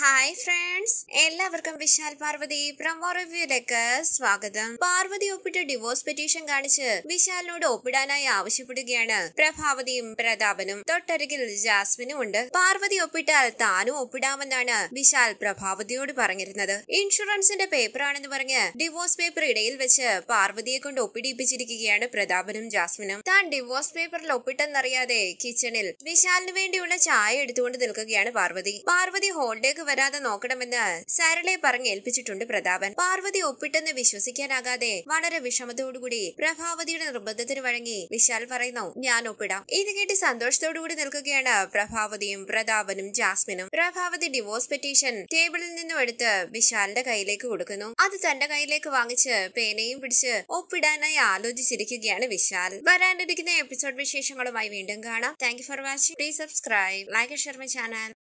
hi friends എല്ലാവർക്കും Vishal Parvathi promo റിവ്യൂയിലേക്ക് സ്വാഗതം പാർവതി ഒപ്പിട്ട ഡിവോഴ്സ് പെറ്റീഷൻ കാണിച്ച് വിശാലിനോട് ഒപ്പിടാനായി ആവശ്യപ്പെടുകയാണ് പ്രഭാവതിയും പ്രതാപനും തൊട്ടരികിൽ ജാസ്മിനും ഉണ്ട് പാർവതി ഒപ്പിട്ടാൽ താനും ഒപ്പിടാമെന്നാണ് വിശാൽ പ്രഭാവതിയോട് പറഞ്ഞിരുന്നത് ഇൻഷുറൻസിന്റെ പേപ്പറാണെന്ന് പറഞ്ഞ് ഡിവോഴ്സ് പേപ്പർ ഇടയിൽ വെച്ച് പാർവതിയെ കൊണ്ട് ഒപ്പിടിപ്പിച്ചിരിക്കുകയാണ് പ്രതാപനും ജാസ്മിനും താൻ ഡിവോഴ്സ് പേപ്പറിൽ ഒപ്പിട്ടെന്നറിയാതെ കിച്ചണിൽ വിശാലിന് വേണ്ടിയുള്ള ചായ എടുത്തുകൊണ്ട് നിൽക്കുകയാണ് പാർവതി പാർവതി ഹോളിലേക്ക് വരാതെ നോക്കണമെന്ന് സരളെ പറഞ്ഞ് ഏൽപ്പിച്ചിട്ടുണ്ട് പ്രതാപൻ പാർവതി ഒപ്പിട്ടെന്ന് വിശ്വസിക്കാനാകാതെ വളരെ വിഷമത്തോടുകൂടി പ്രഭാവതിയുടെ നിർബന്ധത്തിന് വഴങ്ങി വിശാൽ പറയുന്നു ഞാൻ ഒപ്പിടാം ഇത് കേട്ട് സന്തോഷത്തോടുകൂടി നിൽക്കുകയാണ് പ്രഭാവതിയും പ്രതാപനും ജാസ്മിനും പ്രഭാവതി ഡിവോഴ്സ് പെറ്റീഷൻ ടേബിളിൽ നിന്നും എടുത്ത് വിശാലിന്റെ കയ്യിലേക്ക് കൊടുക്കുന്നു അത് തന്റെ കയ്യിലേക്ക് വാങ്ങിച്ച് പേനയും പിടിച്ച് ഒപ്പിടാനായി ആലോചിച്ചിരിക്കുകയാണ് വിശാൽ വരാനിരിക്കുന്ന എപ്പിസോഡ് വിശേഷങ്ങളുമായി വീണ്ടും കാണാം thank you for watching please subscribe like share my channel